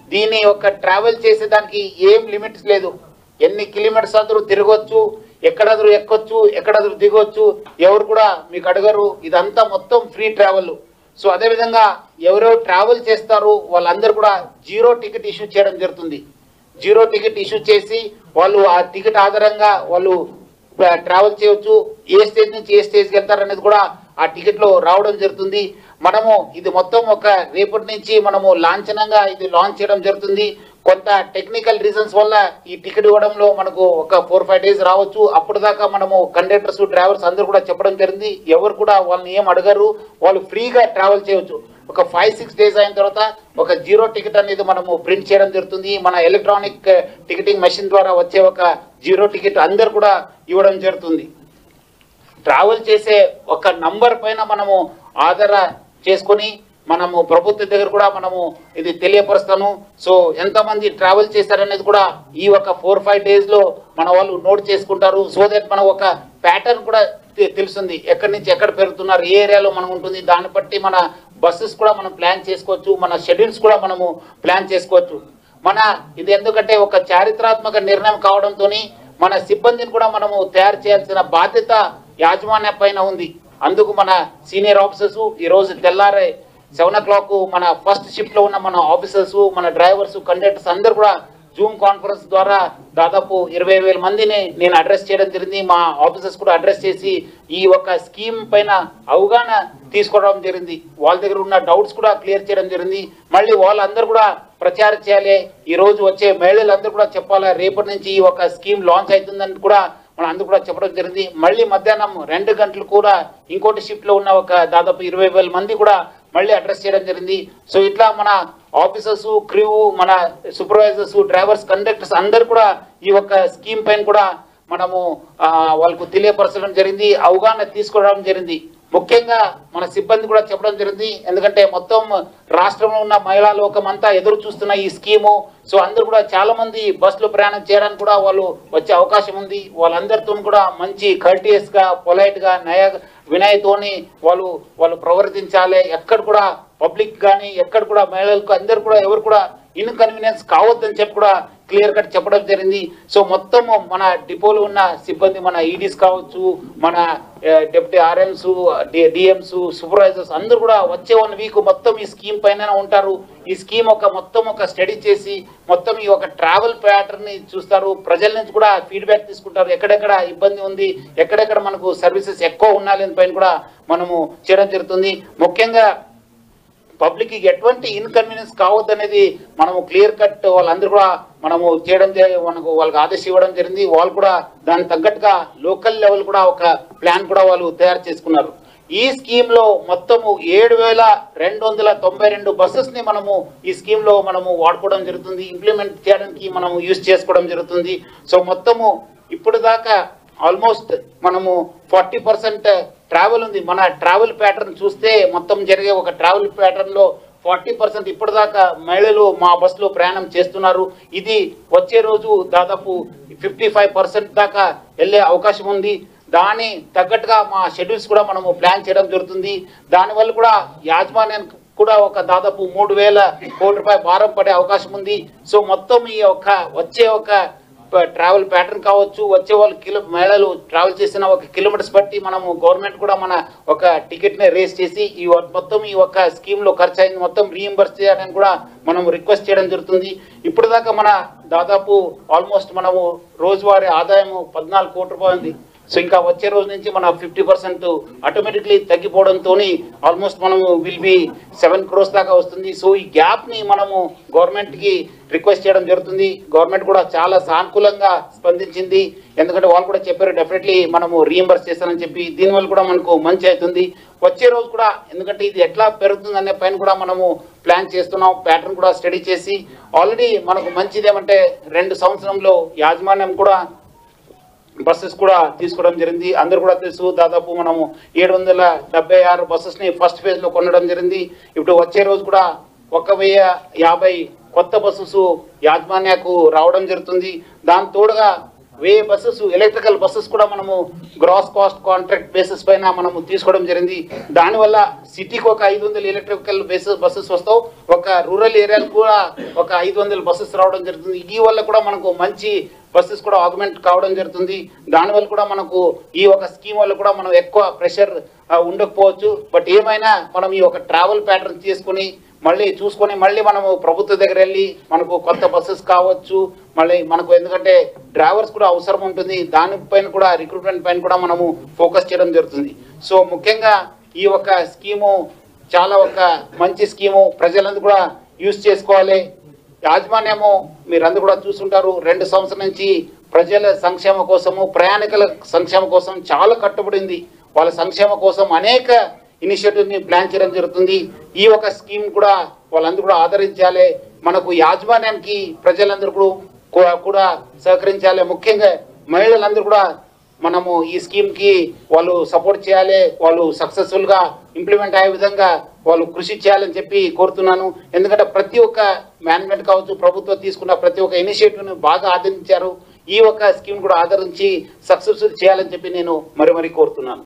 దీని యొక్క ట్రావెల్ చేసేదానికి ఏం లిమిట్స్ లేదు ఎన్ని కిలోమీటర్స్ అందరూ తిరగొచ్చు ఎక్కడాదరు ఎక్కొచ్చు ఎక్కడాదరు దిగొచ్చు ఎవరు కూడా మీకు అడగరు ఇదంతా మొత్తం ఫ్రీ ట్రావెల్ సో అదేవిధంగా ఎవరెవరు ట్రావెల్ చేస్తారో వాళ్ళందరూ కూడా జీరో టికెట్ ఇష్యూ చేయడం జరుగుతుంది జీరో టికెట్ ఇష్యూ చేసి వాళ్ళు ఆ టికెట్ ఆధారంగా వాళ్ళు ట్రావెల్ చేయొచ్చు ఏ స్టేజ్ నుంచి ఏ స్టేజ్కి వెళ్తారు అనేది కూడా ఆ టికెట్ లో రావడం జరుగుతుంది మనము ఇది మొత్తం ఒక రేపటి నుంచి మనము లాంఛనంగా ఇది లాంచ్ చేయడం జరుగుతుంది కొంత టెక్నికల్ రీజన్స్ వల్ల ఈ టికెట్ ఇవ్వడంలో మనకు ఒక ఫోర్ ఫైవ్ డేస్ రావచ్చు అప్పుడు దాకా మనము కండక్టర్స్ డ్రైవర్స్ అందరూ కూడా చెప్పడం జరిగింది ఎవరు కూడా వాళ్ళని ఏం అడగరు వాళ్ళు ఫ్రీగా ట్రావెల్ చేయొచ్చు ఒక ఫైవ్ సిక్స్ డేస్ అయిన తర్వాత ఒక జీరో టికెట్ అనేది మనము ప్రింట్ చేయడం జరుగుతుంది మన ఎలక్ట్రానిక్ టికెటింగ్ మెషిన్ ద్వారా వచ్చే ఒక జీరో టికెట్ అందరు కూడా ఇవ్వడం జరుగుతుంది ట్రావెల్ చేసే ఒక నంబర్ పైన మనము ఆధార చేసుకొని మనము ప్రభుత్వ దగ్గర కూడా మనము ఇది తెలియపరుస్తాను సో ఎంతమంది ట్రావెల్ చేశారనేది కూడా ఈ ఒక ఫోర్ ఫైవ్ డేస్ లో మన వాళ్ళు నోట్ చేసుకుంటారు సో దట్ మనం ఒక ప్యాటర్న్ కూడా తె- తెలుస్తుంది ఎక్కడి నుంచి ఎక్కడ పెరుగుతున్నారు ఏ ఏరియాలో మనం ఉంటుంది దాన్ని బట్టి మన బస్సెస్ కూడా మనం ప్లాన్ చేసుకోవచ్చు మన షెడ్యూల్స్ కూడా మనము ప్లాన్ చేసుకోవచ్చు మన ఇది ఎందుకంటే ఒక చారిత్రాత్మక నిర్ణయం కావడంతో మన సిబ్బందిని కూడా మనము తయారు చేయాల్సిన బాధ్యత యాజమాన్య పైన ఉంది అందుకు మన సీనియర్ ఆఫీసర్స్ ఈ రోజు తెల్లారే సెవెన్ ఓ క్లాక్ మన ఫస్ట్ షిఫ్ట్ లో ఉన్న మన ఆఫీసర్స్ మన డ్రైవర్స్ కండక్టర్స్ అందరు కూడా జూమ్ కాన్ఫరెన్స్ ద్వారా దాదాపు ఇరవై వేల మందిని నేను అడ్రస్ చేయడం జరిగింది మా ఆఫీసర్స్ కూడా అడ్రస్ చేసి ఈ ఒక స్కీమ్ పైన అవగాహన తీసుకోవడం జరిగింది వాళ్ళ దగ్గర ఉన్న డౌట్స్ కూడా క్లియర్ చేయడం జరిగింది మళ్ళీ వాళ్ళందరూ కూడా ప్రచారం చేయాలి ఈ రోజు వచ్చే మహిళలందరూ కూడా చెప్పాలి రేపటి నుంచి ఈ ఒక స్కీమ్ లాంచ్ అవుతుందని కూడా మనం అందరూ కూడా చెప్పడం జరిగింది మళ్ళీ మధ్యాహ్నం రెండు గంటలు కూడా ఇంకోటి షిఫ్ట్ లో ఉన్న ఒక దాదాపు ఇరవై వేల మంది కూడా మళ్ళీ అడ్రస్ చేయడం జరిగింది సో ఇట్లా మన ఆఫీసర్స్ క్రూ మన సూపర్వైజర్స్ డ్రైవర్స్ కండక్టర్స్ అందరు కూడా ఈ ఒక స్కీమ్ పైన కూడా మనము ఆ, వాళ్ళకు తెలియపరచడం జరిగింది అవగాహన తీసుకోవడం జరిగింది ముఖ్యంగా మన సిబ్బంది కూడా చెప్పడం జరిగింది ఎందుకంటే మొత్తం రాష్ట్రంలో ఉన్న మహిళా లోకం అంతా ఎదురు చూస్తున్న ఈ స్కీము సో అందరూ కూడా చాలా మంది బస్సులో ప్రయాణం చేయడానికి కూడా వాళ్ళు వచ్చే అవకాశం ఉంది వాళ్ళందరితో కూడా మంచి కల్టియస్ గా పొలైట్ గా నయ వినయతోని వాళ్ళు వాళ్ళు ప్రవర్తించాలి ఎక్కడ కూడా పబ్లిక్ కానీ ఎక్కడ కూడా మహిళలకు అందరు కూడా ఎవరు కూడా ఇన్కన్వీనియన్స్ కావద్దని చెప్పి కూడా క్లియర్ కట్ చెప్పడం జరిగింది సో మొత్తము మన డిపోలో ఉన్న సిబ్బంది మన ఈడీస్ కావచ్చు మన డెప్యూటీ ఆర్ఎంస్ డిఎంస్ సూపర్వైజర్స్ అందరూ కూడా వచ్చే వన్ వీక్ మొత్తం ఈ స్కీమ్ పైన ఉంటారు ఈ స్కీమ్ ఒక మొత్తం ఒక స్టడీ చేసి మొత్తం ఈ ఒక ట్రావెల్ ప్యాటర్న్ ని చూస్తారు ప్రజల నుంచి కూడా ఫీడ్బ్యాక్ తీసుకుంటారు ఎక్కడెక్కడ ఇబ్బంది ఉంది ఎక్కడెక్కడ మనకు సర్వీసెస్ ఎక్కువ ఉండాలి పైన కూడా మనము చేయడం జరుగుతుంది ముఖ్యంగా పబ్లిక్ కి ఎటువంటి ఇన్కన్వీనియన్స్ కావద్దు అనేది మనము క్లియర్ కట్ వాళ్ళందరూ కూడా మనము చేయడం జరి- మనకు వాళ్ళకి ఆదేశం ఇవ్వడం జరిగింది వాళ్ళు కూడా దానికి తగ్గట్టుగా లోకల్ లెవెల్ కూడా ఒక ప్లాన్ కూడా వాళ్ళు తయారు చేసుకున్నారు ఈ స్కీమ్ లో మొత్తము ఏడు వేల రెండు వందల తొంభై రెండు బస్సెస్ ని మనము ఈ స్కీమ్ లో మనము వాడుకోవడం జరుగుతుంది ఇంప్లిమెంట్ చేయడానికి మనము యూజ్ చేసుకోవడం జరుగుతుంది సో మొత్తము ఇప్పుడు దాకా ఆల్మోస్ట్ మనము ఫార్టీ పర్సెంట్ ట్రావెల్ ఉంది మన ట్రావెల్ ప్యాటర్న్ చూస్తే మొత్తం జరిగే ఒక ట్రావెల్ ప్యాటర్న్ లో ఫార్టీ పర్సెంట్ ఇప్పటిదాకా మహిళలు మా బస్సులో ప్రయాణం చేస్తున్నారు ఇది వచ్చే రోజు దాదాపు ఫిఫ్టీ ఫైవ్ పర్సెంట్ దాకా వెళ్ళే అవకాశం ఉంది దాని తగ్గట్టుగా మా షెడ్యూల్స్ కూడా మనము ప్లాన్ చేయడం జరుగుతుంది దానివల్ల కూడా యాజమాన్యానికి కూడా ఒక దాదాపు మూడు వేల కోట్ల రూపాయల భారం పడే అవకాశం ఉంది సో మొత్తం ఈ ఒక వచ్చే ఒక ట్రావెల్ ప్యాటర్న్ కావచ్చు వచ్చే వాళ్ళు కిలో మహిళలు ట్రావెల్ చేసిన ఒక కిలోమీటర్స్ బట్టి మనము గవర్నమెంట్ కూడా మన ఒక టికెట్ ని రేస్ చేసి ఈ ఒ- మొత్తం ఈ ఒక స్కీమ్ లో ఖర్చు అయింది మొత్తం రీఎంబర్స్ చేయడానికి కూడా మనం రిక్వెస్ట్ చేయడం జరుగుతుంది ఇప్పుడు దాకా మన దాదాపు ఆల్మోస్ట్ మనము రోజువారీ ఆదాయం పద్నాలుగు కోట్ల రూపాయలు ఉంది సో ఇంకా వచ్చే రోజు నుంచి మన ఫిఫ్టీ పర్సెంట్ ఆటోమేటిక్లీ తగ్గిపోవడంతో ఆల్మోస్ట్ మనము విల్ బి సెవెన్ క్రోర్స్ దాకా వస్తుంది సో ఈ గ్యాప్ ని మనము గవర్నమెంట్ కి రిక్వెస్ట్ చేయడం జరుగుతుంది గవర్నమెంట్ కూడా చాలా సానుకూలంగా స్పందించింది ఎందుకంటే వాళ్ళు కూడా చెప్పారు డెఫినెట్లీ మనము రీఎంబర్స్ చేస్తానని చెప్పి దీనివల్ల కూడా మనకు మంచి అవుతుంది వచ్చే రోజు కూడా ఎందుకంటే ఇది ఎట్లా పెరుగుతుంది అనే పైన కూడా మనము ప్లాన్ చేస్తున్నాం ప్యాటర్న్ కూడా స్టడీ చేసి ఆల్రెడీ మనకు మంచిది ఏమంటే రెండు సంవత్సరంలో యాజమాన్యం కూడా బస్సెస్ కూడా తీసుకోవడం జరిగింది అందరు కూడా తెలుసు దాదాపు మనము ఏడు వందల డెబ్బై ఆరు బస్సెస్ ని ఫస్ట్ ఫేజ్ లో కొనడం జరిగింది ఇప్పుడు వచ్చే రోజు కూడా ఒక వెయ్యి యాభై కొత్త బస్సెస్ యాజమాన్యకు రావడం జరుగుతుంది దాని తోడుగా వెయ్యి బస్సెస్ ఎలక్ట్రికల్ బస్సెస్ కూడా మనము గ్రాస్ కాస్ట్ కాంట్రాక్ట్ బేసిస్ పైన మనము తీసుకోవడం జరిగింది దానివల్ల సిటీకి ఒక ఐదు వందల ఎలక్ట్రికల్ బేసిస్ బస్సెస్ వస్తావు ఒక రూరల్ ఏరియాలకు కూడా ఒక ఐదు వందల బస్సెస్ రావడం జరుగుతుంది ఈ వల్ల కూడా మనకు మంచి బస్సెస్ కూడా ఆగ్మెంట్ కావడం జరుగుతుంది దానివల్ల కూడా మనకు ఈ ఒక స్కీమ్ వల్ల కూడా మనం ఎక్కువ ప్రెషర్ ఉండకపోవచ్చు బట్ ఏమైనా మనం ఈ ఒక ట్రావెల్ ప్యాటర్న్ చేసుకుని మళ్ళీ చూసుకొని మళ్ళీ మనము ప్రభుత్వ దగ్గర వెళ్ళి మనకు కొత్త బస్సెస్ కావచ్చు మళ్ళీ మనకు ఎందుకంటే డ్రైవర్స్ కూడా అవసరం ఉంటుంది దానిపైన కూడా రిక్రూట్మెంట్ పైన కూడా మనము ఫోకస్ చేయడం జరుగుతుంది సో ముఖ్యంగా ఈ ఒక స్కీము చాలా ఒక మంచి స్కీము ప్రజలందరూ కూడా యూజ్ చేసుకోవాలి యాజమాన్యము మీరందరూ కూడా చూస్తుంటారు రెండు సంవత్సరాల నుంచి ప్రజల సంక్షేమ కోసము ప్రయాణికుల సంక్షేమ కోసం చాలా కట్టుబడింది వాళ్ళ సంక్షేమ కోసం అనేక ఇనిషియేటివ్ ని ప్లాన్ చేయడం జరుగుతుంది ఈ ఒక స్కీమ్ కూడా వాళ్ళందరూ కూడా ఆదరించాలి మనకు యాజమాన్యానికి ప్రజలందరూ కూడా కూ- కూడా సహకరించాలి ముఖ్యంగా మహిళలందరూ కూడా మనము ఈ స్కీమ్ కి వాళ్ళు సపోర్ట్ చేయాలి వాళ్ళు సక్సెస్ఫుల్ గా ఇంప్లిమెంట్ అయ్యే విధంగా వాళ్ళు కృషి చేయాలని చెప్పి కోరుతున్నాను ఎందుకంటే ప్రతి ఒక్క మేనేజ్మెంట్ కావచ్చు ప్రభుత్వం తీసుకున్న ప్రతి ఒక్క ఇనిషియేటివ్ ను బాగా ఆదరించారు ఈ ఒక్క స్కీమ్ కూడా ఆదరించి సక్సెస్ఫుల్ చేయాలని చెప్పి నేను మరి మరి కోరుతున్నాను